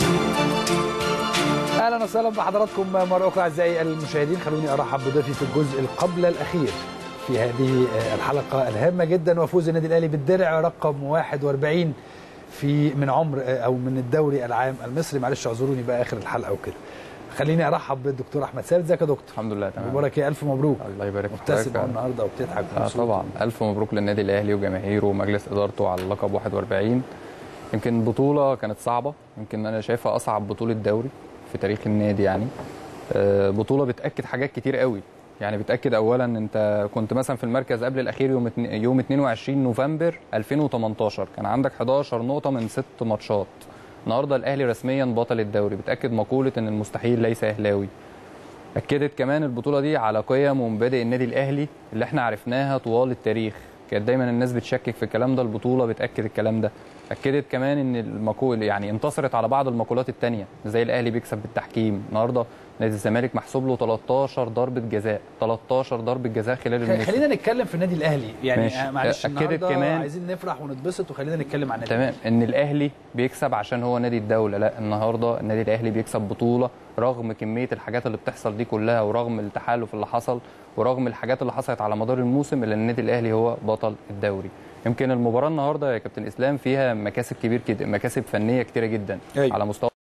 اهلا وسهلا بحضراتكم مره اخرى اعزائي المشاهدين خلوني ارحب بضيفي في الجزء القبل الاخير في هذه الحلقه الهامه جدا وفوز النادي الاهلي بالدرع رقم 41 في من عمر او من الدوري العام المصري معلش اعذروني بقى اخر الحلقه وكده خليني ارحب بالدكتور احمد ثابت ازيك يا دكتور الحمد لله تمام مبارك يا الف مبروك الله يبارك في مبتسم حضرتك. اهو النهارده وبتضحك آه ومبسوط. طبعا الف مبروك للنادي الاهلي وجماهيره ومجلس ادارته على اللقب 41 يمكن البطوله كانت صعبه يمكن انا شايفها اصعب بطوله دوري في تاريخ النادي يعني آه، بطوله بتاكد حاجات كتير قوي يعني بتاكد اولا انت كنت مثلا في المركز قبل الاخير يوم اتن- يوم 22 نوفمبر 2018 كان عندك 11 نقطه من ست ماتشات النهارده الاهلي رسميا بطل الدوري بتاكد مقوله ان المستحيل ليس اهلاوي اكدت كمان البطوله دي على قيم ومبادئ النادي الاهلي اللي احنا عرفناها طوال التاريخ كانت دايما الناس بتشكك في الكلام ده البطوله بتاكد الكلام ده اكدت كمان ان المقول يعني انتصرت على بعض المقولات التانية زي الاهلي بيكسب بالتحكيم النهارده نادي الزمالك محسوب له 13 ضربه جزاء 13 ضربه جزاء خلال خ- الموسم خلينا نتكلم في النادي الاهلي يعني ماشي. آه، معلش أكدت النهارده كمان- عايزين نفرح ونتبسط وخلينا نتكلم عن النادي تمام ان الاهلي بيكسب عشان هو نادي الدوله لا النهارده النادي الاهلي بيكسب بطوله رغم كميه الحاجات اللي بتحصل دي كلها ورغم التحالف اللي حصل ورغم الحاجات اللي حصلت على مدار الموسم الا النادي الاهلي هو بطل الدوري يمكن المباراه النهارده يا كابتن اسلام فيها مكاسب كبير كده مكاسب فنيه كتيره جدا أيوة. على مستوى